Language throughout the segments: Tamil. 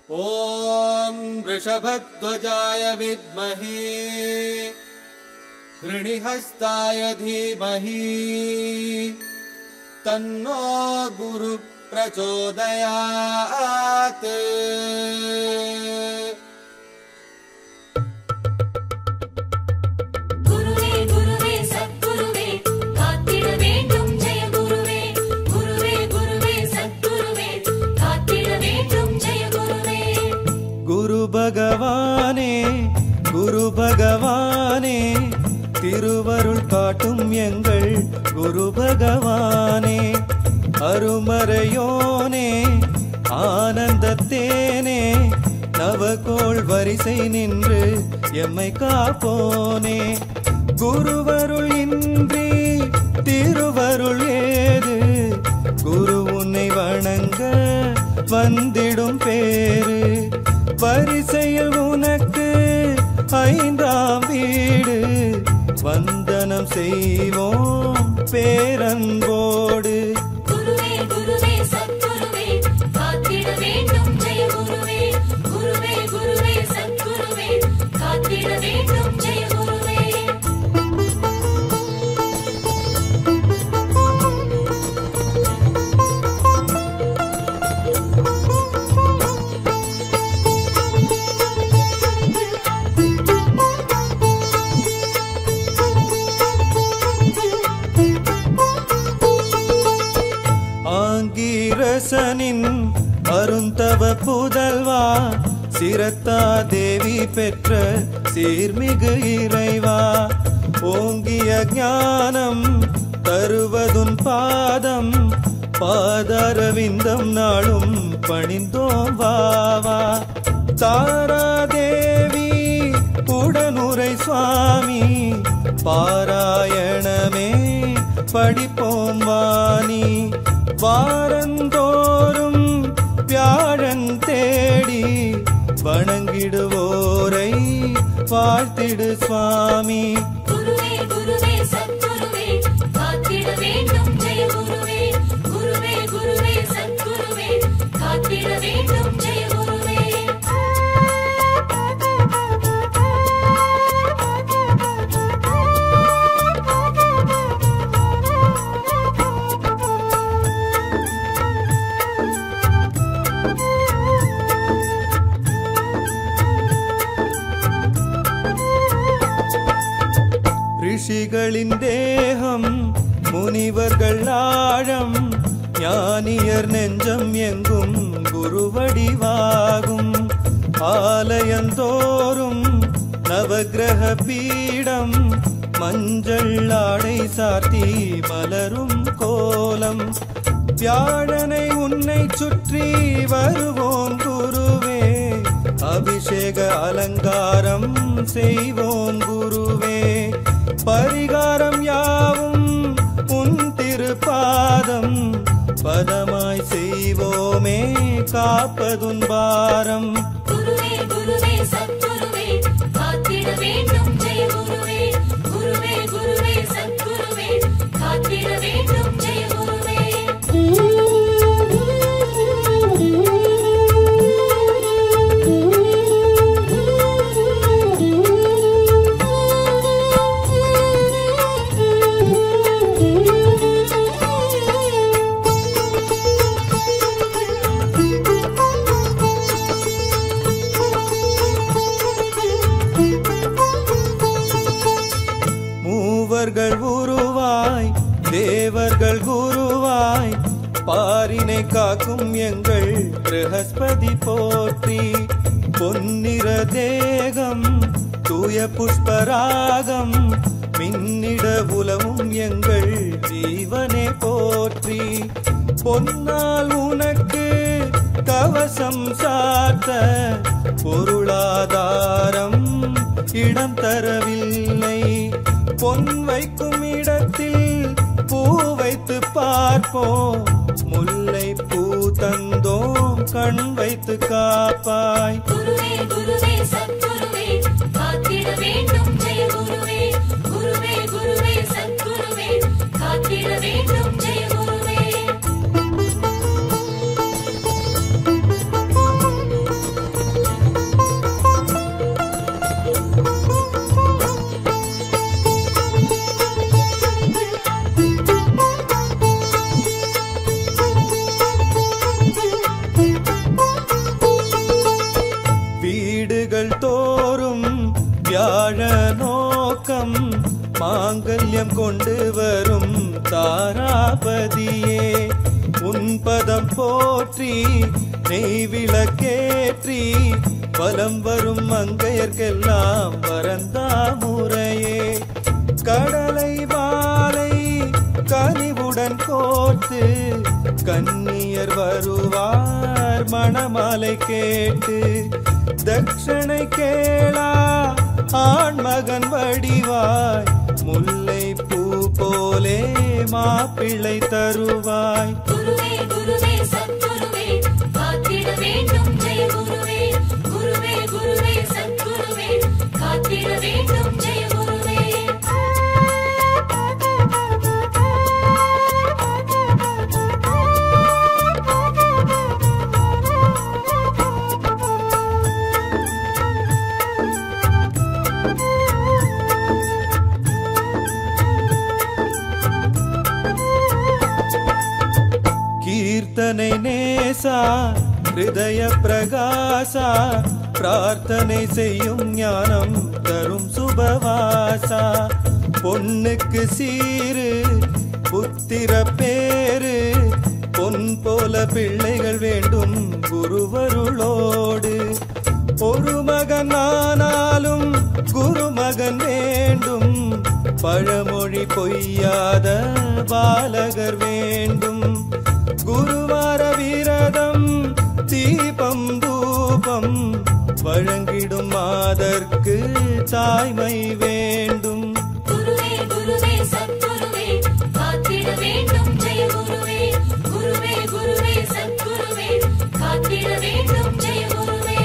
ॐ वृषभध्वजाय विद्महे कृणिहस्ताय धीमहि तन्नो गुरुः प्रचोदयात् குருவே குருவே சத்குருவே காத்திட வேண்டும் ஜெய குருவே குருவே குருவே சத்குருவே காத்திட வேண்டும் ஜெய குருவே குரு பகவானே குரு பகவானே திருவருள் காட்டும் எங்கள் குரு பகவானே அருமறையோனே ஆனந்தத்தேனே நவகோள் வரிசை நின்று எம்மை காப்போனே குருவருள் இன்றி திருவருள் ஏது குரு உன்னை வணங்க வந்திடும் பேரு வரிசையில் உனக்கு ஐந்தாம் வீடு வந்தனம் செய்வோம் பேரன்போடு குருவே குருவே சத்குருவே காத்திட வேண்டும் ஜெய குருவே குருவே குருவே சத்குருவே காத்திட வேண்டும் ஜெய குருவே ஆங்கீரசனின் அருந்தவ புதல்வா சிரத்தா தேவி பெற்ற சீர்மிகு இறைவா ஓங்கிய ஞானம் தருவதுன் பாதம் பாதரவிந்தம் நாளும் பணிந்தோம் வாவா தாரா தேவி உடனுரை சுவாமி பாராயணமே படிப்போம் வாணி வாரந்தோறும் வியாழன் தேடி வணங்கிடுவோரை வாழ்த்திடு சுவாமி குருவே குருவே சத்குருவே காத்திட வேண்டும் ஜெய குருவே குருவே குருவே சத்குருவே காத்திட வேண்டும் ஜெய குருவே ரிஷிகளின் தேகம் முனிவர்கள் ஆழம் ஞானியர் நெஞ்சம் எங்கும் குருவடிவாகும் ஆலயந்தோறும் நவக்கிரக பீடம் மஞ்சள் ஆடை சாத்தி மலரும் கோலம் வியாழனை உன்னை சுற்றி வருவோம் குருவே அபிஷேக அலங்காரம் செய்வோம் குருவே பரிகாரம் யாவும் உன் திருப்பாதம் பதமாய் செய்வோமே காப்பதுன் பாரம் குருவே குருவே சத்குருவே காத்திட வேண்டும் ஜெய குருவே குருவே குருவே சத்குருவே காத்திட வேண்டும் ஜெய குருவே மூவர்கள் உருவாய் தேவர்கள் குருவாய் பாரினை காக்கும் எங்கள் பிரகஸ்பதி போற்றி பொன்னிற தேகம் தூய புஷ்பராகம் மின்னிட உலவும் எங்கள் ஜீவனே போற்றி பொன்னால் உனக்கு கவசம் சாத்த பொருளாதாரம் இடம் தரவில்லை பொன் வைக்கும் இடத்தில் பூ வைத்து பார்ப்போம் முல்லை பூ தந்தோம் கண் வைத்து காப்பாய் குருவே குருவே சத்குருவே காத்திட வேண்டும் ஜெய குருவே குருவே குருவே சத்குருவே காத்திட வேண்டும் ஜெய குருவே புண்ணியம் கொண்டு வரும் தாராபதியே உன் பதம் போற்றி நெய் விளக்கேற்றி பலம் வரும் மங்கையர்க்கெல்லாம் வரந்தா முறையே கடலை வாழை கனிவுடன் கோர்த்து கன்னியர் வருவார் மணமாலை கேட்டு தட்சணை கேளா ஆண்மகன் வடிவாய் முல்லை பூ போலே மாப்பிள்ளை தருவாய் குருவே குருவே சத்குருவே காத்திட வேண்டும் ஜெய குருவே குருவே குருவே சத்குருவே காத்திட வேண்டும் ஜெய குருவே கீர்த்தனை நேசா ஹிருதய பிரகாசா பிரார்த்தனை செய்யும் ஞானம் தரும் சுபவாசா பொண்ணுக்கு சீரு புத்திர பேரு பொன் போல பிள்ளைகள் வேண்டும் குருவருளோடு ஒரு மகன் ஆனாலும் குருமகன் வேண்டும் பழமொழி பொய்யாத பாலகர் வேண்டும் குருவார விரதம் தீபம் தூபம் வழங்கிடும் மாதர்க்கு தாய்மை வேண்டும் குருவே குருவே சத்குருவே காத்திட வேண்டும் ஜெய குருவே குருவே குருவே சத்குருவே காத்திட வேண்டும் ஜெய குருவே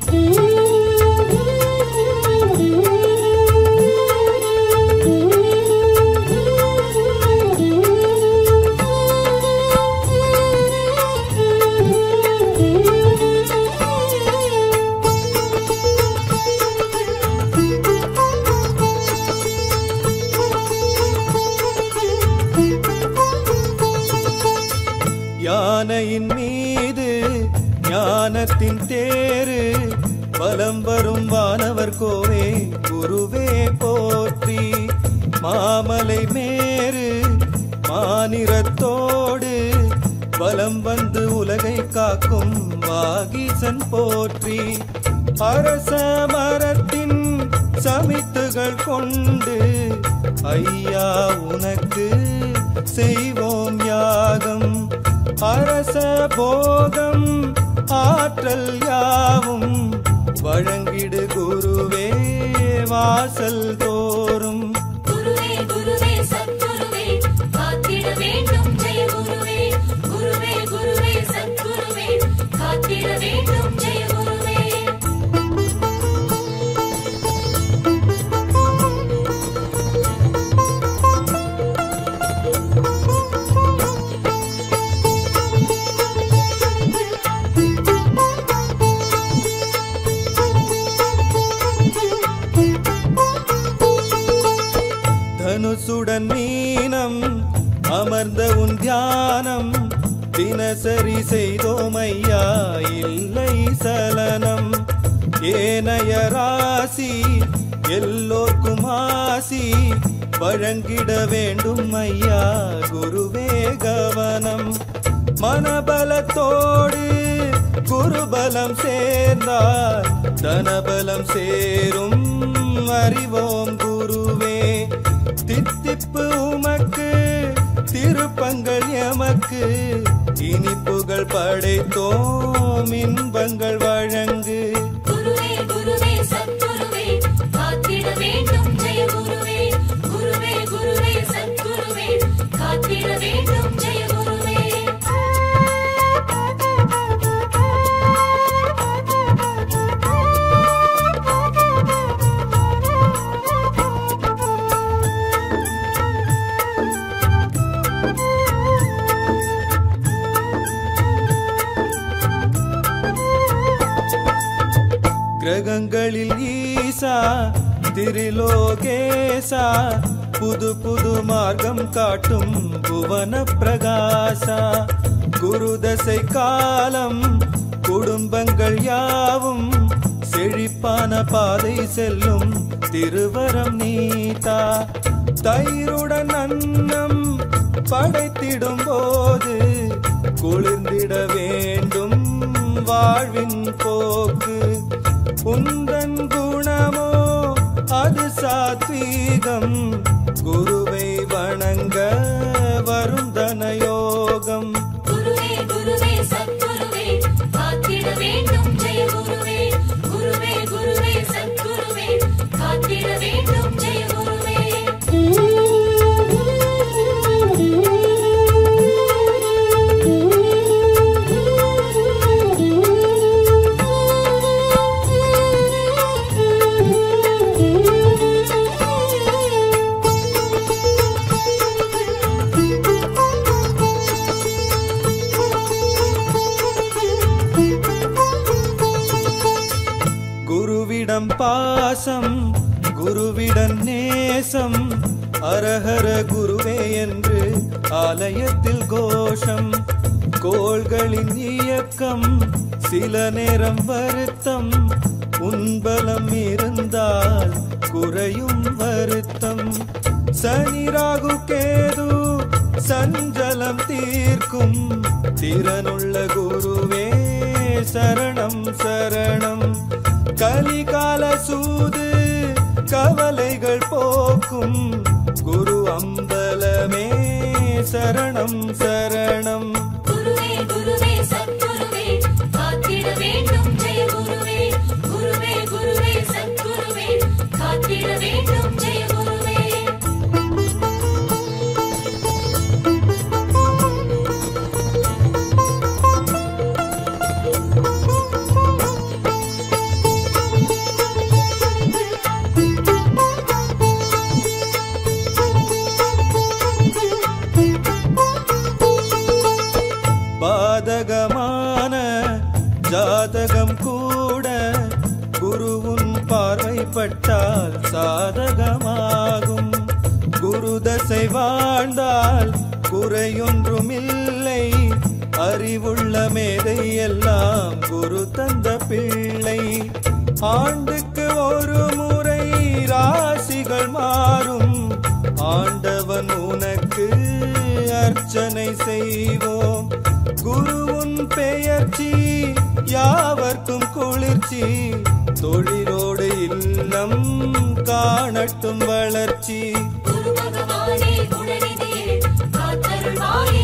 யானையின் மீது ஞானத்தின் தேரு வலம் வரும் வானவர் கோவே குருவே போற்றி மாமலை மேரு மானிரத்தோடு வலம் வந்து உலகை காக்கும் வாகீசன் போற்றி அரச மரத்தின் சமித்துகள் கொண்டு ஐயா உனக்கு செய்வோம் யாகம் அரச போகம் ஆற்றல் யாவும் வழங்கிடு குருவே வாசல் தோறும் குருவே குருவே சத்குருவே காத்திட வேண்டும் ஜெய குருவே குருவே குருவே சத்குருவே காத்திட வேண்டும் ஜெய குருவே தனுசுடன் மீனம் அமர்ந்த உன் தியானம் தினசரி செய்தோம் ஐயா இல்லை சலனம் ஏனைய ராசி எல்லோர்க்கும் ஆசி வழங்கிட வேண்டும் ஐயா குருவே கவனம் மனபலத்தோடு குருபலம் சேர்ந்தால் தனபலம் சேரும் அறிவோம் குருவே தித்திப்பு உமக்கு திருப்பங்கள் எமக்கு இனிப்புகள் படைத்தோம் இன்பங்கள் வழங்கு குருவே குருவே சத்குருவே காத்திட வேண்டும் ஜெய குருவே குருவே குருவே சத்குருவே காத்திட வேண்டும் ஜெய குருவே கிரகங்களில் ஈசா திரிலோகேசா புது புது மார்க்கம் காட்டும் புவன பிரகாசா குருதசை காலம் குடும்பங்கள் யாவும் செழிப்பான பாதை செல்லும் திருவரம் நீதா தயிருடன் அன்னம் படைத்திடும் போது குளிர்ந்திட வேண்டும் வாழ்வின் போக்கு உந்தன் குணமோ அது சாத்வீகம் குருவை வணங்க வரும் தனயோகம் குருவே குருவே சத்குருவே காத்திட வேண்டும் ஜெய குருவே குருவே குருவே சத்குருவே காத்திட வேண்டும் ஜெய குருவே குருவிடம் பாசம் குருவிடம் நேசம் அரஹர குருவே என்று ஆலயத்தில் கோஷம் கோள்களின் இயக்கம் சில நேரம் வருத்தம் உன்பலம் இருந்தால் குறையும் வருத்தம் சனி ராகு கேது சஞ்சலம் தீர்க்கும் திறனுள்ள குருவே சரணம் சரணம் கலிகால சூது கவலைகள் போக்கும் குரு அம்பலமே சரணம் சரணம் குருவே குருவே சத்குருவே காத்திட வேண்டும் ஜெய குருவே குருவே குருவே சத்குருவே காத்திட வேண்டும் ஜெய குருவே பாதகமான ஜாதகம் கூட குருவுன் பார்வைப்பட்டால் சாதகமாகும் குரு தசை வாழ்ந்தால் குறையொன்றுமில்லை அறிவுள்ள மேதை எல்லாம் குரு தந்த பிள்ளை ஆண்டுக்கு ஒரு முறை ராசிகள் மாறும் ஆண்டவன் உனக்கு அர்ச்சனை செய்வோம் குருவுன் பெயர்ச்சி யாவர்க்கும் குளிர்ச்சி தொழிலோடு இல்லம் காணட்டும் வளர்ச்சி குரு பகவானே குணநிதியே காத்தருள்வாய்